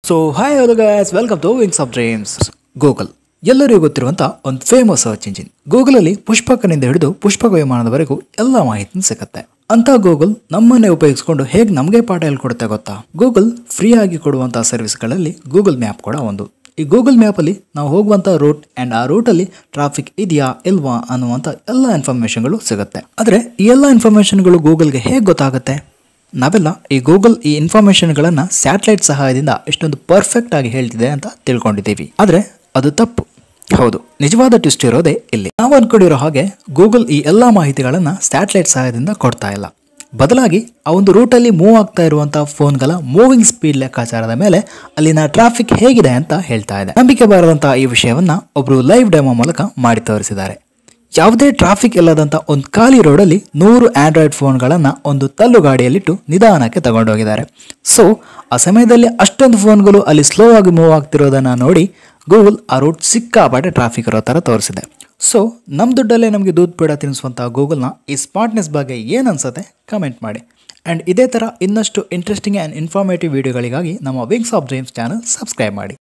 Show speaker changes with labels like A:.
A: so hi hello guys welcome to wings of dreams Google ಎಲ್ಲರಿಗೂ ಗೊತ್ತಿರುವಂಥ ಒಂದು famous search engine ಗೂಗಲಲ್ಲಿ ಪುಷ್ಪಕನಿಂದ ಹಿಡಿದು ಪುಷ್ಪಕ ವಿಮಾನದವರೆಗೂ ಎಲ್ಲ ಮಾಹಿತಿ ಸಿಗುತ್ತೆ ಅಂತ ಗೂಗಲ್ ನಮ್ಮನ್ನೇ ಉಪಯೋಗಿಸಿಕೊಂಡು ಹೇಗೆ ನಮಗೆ ಪಾಠ ಹೇಳ್ಕೊಡುತ್ತೆ ಗೊತ್ತಾ ಗೂಗಲ್ ಫ್ರೀ ಆಗಿ ಕೊಡುವಂಥ ಸರ್ವಿಸ್ಗಳಲ್ಲಿ ಗೂಗಲ್ ಮ್ಯಾಪ್ ಕೂಡ ಒಂದು ಈ ಗೂಗಲ್ ಮ್ಯಾಪಲ್ಲಿ ನಾವು ಹೋಗುವಂಥ ರೂಟ್ ಆ್ಯಂಡ್ ಆ ರೂಟಲ್ಲಿ ಟ್ರಾಫಿಕ್ ಇದೆಯಾ ಇಲ್ವಾ ಅನ್ನುವಂಥ ಎಲ್ಲ ಇನ್ಫಾರ್ಮೇಷನ್ಗಳು ಸಿಗುತ್ತೆ ಆದರೆ ಈ ಎಲ್ಲ ಇನ್ಫಾರ್ಮೇಷನ್ಗಳು ಗೂಗಲ್ಗೆ ಹೇಗೆ ಗೊತ್ತಾಗುತ್ತೆ ನಾವೆಲ್ಲ ಈ ಗೂಗಲ್ ಈ ಇನ್ಫಾರ್ಮೇಷನ್ಗಳನ್ನು ಸ್ಯಾಟಲೈಟ್ ಸಹಾಯದಿಂದ ಇಷ್ಟೊಂದು ಪರ್ಫೆಕ್ಟ್ ಆಗಿ ಹೇಳ್ತಿದೆ ಅಂತ ತಿಳ್ಕೊಂಡಿದ್ದೀವಿ ಆದರೆ ಅದು ತಪ್ಪು ಹೌದು ನಿಜವಾದ ಟ್ವಿಸ್ಟ್ ಇರೋದೇ ಇಲ್ಲಿ ನಾವು ಅನ್ಕೊಂಡಿರೋ ಹಾಗೆ ಗೂಗಲ್ ಈ ಎಲ್ಲ ಮಾಹಿತಿಗಳನ್ನು ಸ್ಯಾಟಲೈಟ್ ಸಹಾಯದಿಂದ ಕೊಡ್ತಾ ಇಲ್ಲ ಬದಲಾಗಿ ಆ ಒಂದು ರೂಟಲ್ಲಿ ಮೂವ್ ಆಗ್ತಾ ಇರುವಂಥ ಫೋನ್ಗಳ ಮೂವಿಂಗ್ ಸ್ಪೀಡ್ ಲೆಕ್ಕಾಚಾರದ ಮೇಲೆ ಅಲ್ಲಿನ ಟ್ರಾಫಿಕ್ ಹೇಗಿದೆ ಅಂತ ಹೇಳ್ತಾ ಇದೆ ನಂಬಿಕೆ ಬಾರದಂತಹ ಈ ವಿಷಯವನ್ನ ಒಬ್ರು ಲೈವ್ ಡೆಮೋ ಮೂಲಕ ಮಾಡಿ ತೋರಿಸಿದ್ದಾರೆ ಯಾವುದೇ ಟ್ರಾಫಿಕ್ ಇಲ್ಲದಂತ ಒಂದು ಖಾಲಿ ರೋಡಲ್ಲಿ ನೂರು ಆಂಡ್ರಾಯ್ಡ್ ಫೋನ್ಗಳನ್ನು ಒಂದು ತಳ್ಳು ಗಾಡಿಯಲ್ಲಿಟ್ಟು ನಿಧಾನಕ್ಕೆ ತಗೊಂಡೋಗಿದ್ದಾರೆ ಸೊ ಆ ಸಮಯದಲ್ಲಿ ಅಷ್ಟೊಂದು ಫೋನ್ಗಳು ಅಲ್ಲಿ ಸ್ಲೋ ಆಗಿ ಮೂವ್ ಆಗ್ತಿರೋದನ್ನ ನೋಡಿ ಗೂಗಲ್ ಆ ರೂಟ್ ಸಿಕ್ಕಾಪಟ್ಟೆ ಟ್ರಾಫಿಕ್ ಇರೋ ಥರ ತೋರಿಸಿದೆ ಸೊ ನಮ್ಮ ದುಡ್ಡಲ್ಲೇ ನಮಗೆ ದೂದ್ ಪೇಡ ತಿನ್ನಿಸುವಂಥ ಗೂಗಲ್ನ ಈ ಸ್ಮಾರ್ಟ್ನೆಸ್ ಬಗ್ಗೆ ಏನು ಅನ್ಸುತ್ತೆ ಕಮೆಂಟ್ ಮಾಡಿ ಆ್ಯಂಡ್ ಇದೇ ಥರ ಇನ್ನಷ್ಟು ಇಂಟ್ರೆಸ್ಟಿಂಗ್ ಆ್ಯಂಡ್ ಇನ್ಫಾರ್ಮೇಟಿವ್ ವಿಡಿಯೋಗಳಿಗಾಗಿ ನಮ್ಮ wings of dreams channel subscribe ಮಾಡಿ